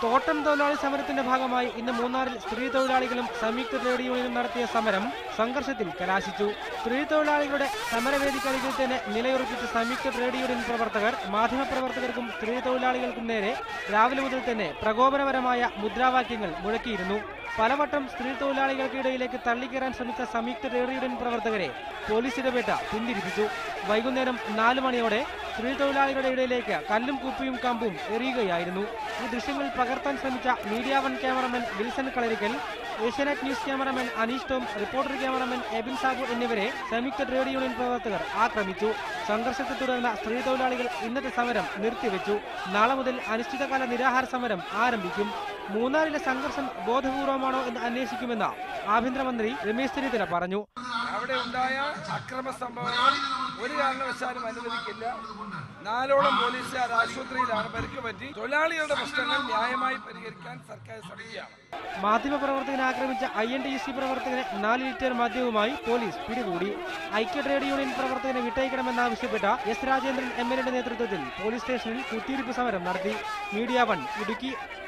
തോട്ടം തൊഴിലാളി സമരത്തിന്റെ ഭാഗമായി ഇന്ന് മൂന്നാറിൽ സ്ത്രീ തൊഴിലാളികളും സംയുക്ത ട്രേഡ് യൂണിയനും നടത്തിയ സമരം സംഘർഷത്തിൽ കലാശിച്ചു സ്ത്രീ തൊഴിലാളികളുടെ സമരവേദിക്കരികിൽ തന്നെ നിലയുറപ്പിച്ച സംയുക്ത ട്രേഡ് യൂണിയൻ പ്രവർത്തകർ മാധ്യമപ്രവർത്തകർക്കും സ്ത്രീ തൊഴിലാളികൾക്കും നേരെ രാവിലെ മുതൽ തന്നെ പ്രകോപനപരമായ മുദ്രാവാക്യങ്ങൾ മുഴക്കിയിരുന്നു പലവട്ടം സ്ത്രീ തൊഴിലാളികൾക്കിടയിലേക്ക് തള്ളിക്കയറാൻ ശ്രമിച്ച സംയുക്ത ട്രേഡ് യൂണിയൻ പ്രവർത്തകരെ പോലീസ് ഇടപെട്ട പിന്തിരിപ്പിച്ചു വൈകുന്നേരം നാല് മണിയോടെ സ്ത്രീ തൊഴിലാളികളുടെ ഇടയിലേക്ക് കല്ലും കുപ്പിയും കമ്പും എറിയുകയായിരുന്നു ഈ ദൃശ്യങ്ങൾ പകർത്താൻ ശ്രമിച്ച media one cameraman Wilson Kalarikkal Asianet news cameraman Aneesh Tom reporter cameraman Ebin Sabu എന്നിവരെ സംയുക്ത ട്രേഡ് യൂണിയൻ പ്രവർത്തകർ ആക്രമിച്ചു സംഘർഷത്തെ തുടർന്ന് സ്ത്രീ തൊഴിലാളികൾ ഇന്നത്തെ സമരം നിർത്തിവെച്ചു നാളെ മുതൽ അനിശ്ചിതകാല നിരാഹാര സമരം ആരംഭിക്കും മൂന്നാറിലെ സംഘർഷം ബോധപൂർവമാണോ എന്ന് അന്വേഷിക്കുമെന്ന് ആഭ്യന്തരമന്ത്രി രമേശ് ചെന്നിത്തല പറഞ്ഞു അവിടെ ഉണ്ടായ അക്രമ സംഭവങ്ങൾ ഒരു കാരണവശാലും അനുവദിക്കില്ല നാലോളം പോലീസുകാർ ആശുപത്രിയിലാണ് പരിക്ക് പറ്റി തൊഴിലാളികളുടെ പ്രശ്നങ്ങൾ ന്യായമായി പരിഹരിക്കാൻ സർക്കാർ ശ്രമിക്കുകയാണ് മാധ്യമപ്രവർത്തകനെ ആക്രമിച്ച I N T U C പ്രവർത്തകനെ നാല് ലിറ്റർ മദ്യവുമായി പോലീസ് പിടികൂടി ഐക്യ ട്രേഡ് യൂണിയൻ പ്രവർത്തകനെ വിട്ടയക്കണമെന്നാവശ്യപ്പെട്ട എസ് രാജേന്ദ്രൻ എം എൽ എയുടെ നേതൃത്വത്തിൽ പോലീസ് സ്റ്റേഷനിൽ കുത്തിയിരിപ്പ് സമരം നടത്തി മീഡിയ വൺ ഇടുക്കി